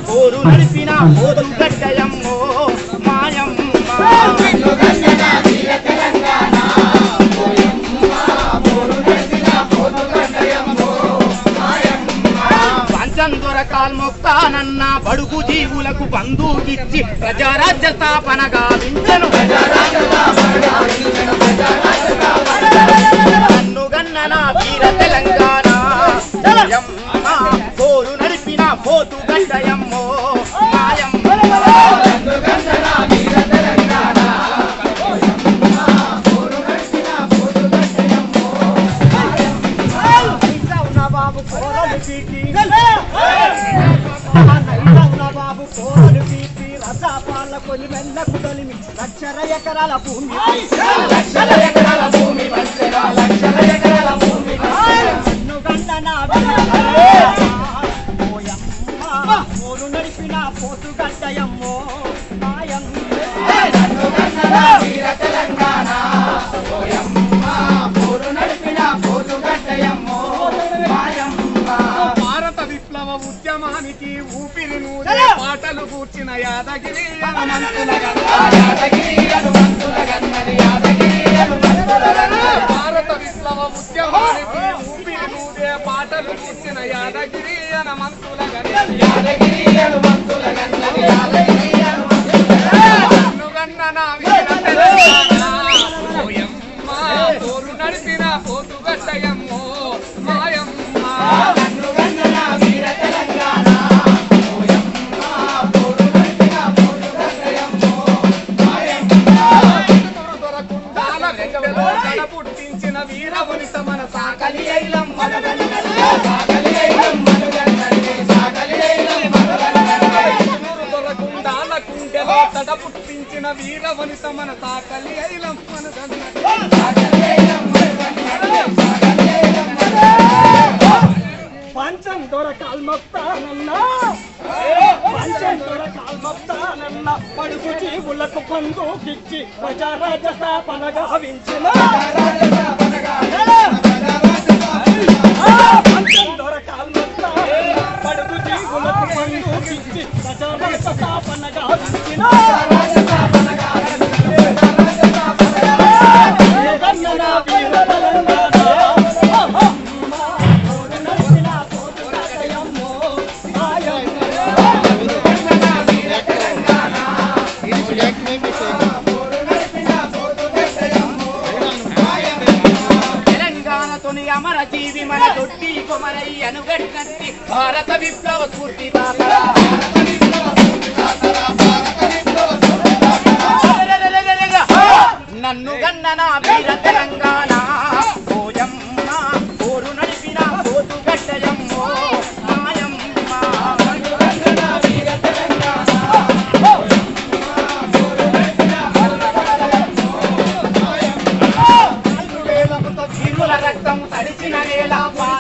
పోరు నడిపిన పోదు గడ్డయమ్మో మాయమ్మ పంచం దొరకాల్ మొక్తానన్న బడుగు జీవులకు బంధుకిచ్చి ప్రజారాజ్య స్థాపన గావించను నన్ను గన్నన వీర తెలంగాణ జయమ్మ పోరు నడిపిన పోతు గడ్డయమ్మో మాయమ్మ బాబు కోరలు పీకి బాబు కోరలు పీకి రసాపాల కొలి మెల్ల కుదలిమి లక్షల ఎకరాల భూమి లక్షల ఎకరాల భూమి లక్షల ఎకరాల భూమి గండన పోరు నడిపిన పోతు గడ్డయమ్మో మాయమ్మ భారత విప్లవ ఉద్యమానికి ఊపిరి నూరే పాటలు కూర్చిన యాదగిరి హనుమంతుల భారత విప్లవ ఉద్యమానికి ఊపిరి నూరే పాటలు కూర్చిన యాదగిరి హనుమంతుల కన్నుగన్న నా వీర తెలంగాణ. ఓయమ్మ, పోరు నడిపిన పోతుగట్టయమ్మో మాయమ్మ దొరకుండాల వెంటలో కడ పుట్టించిన వీర వనిత మన సాకలి ఐలం దొరకుండాల కుండెలో తడ పుట్టించిన వీర వనిత మన సాకలి ఐలం పంచం దొరకాల్ మొత్తానన్నా పంచం దొరకాల్ మొత్తానన్నా పడుగు జీవులకు బంధుకిచ్చి ప్రజారాజ స్థాపన గావించిన పంచం దొరకాల్ మొత్తానన్నా పడుగు జీవులకు బంధుకిచ్చి ప్రజారాజ స్థాపన గావించిన గన్నన వీర తెలంగాణ తెలంగాణతోని అమర జీవి మన దొడ్డి కొమరై అనుగడినట్టి భారత విప్లవ స్ఫూర్తి నన్ను గన్నన వీర తెలంగాణ ఓయమ్మ పోరు నడిపిన పోతు గడ్డయమ్మో మాయమ్మ వీరుల రక్తం తడిచిన నేల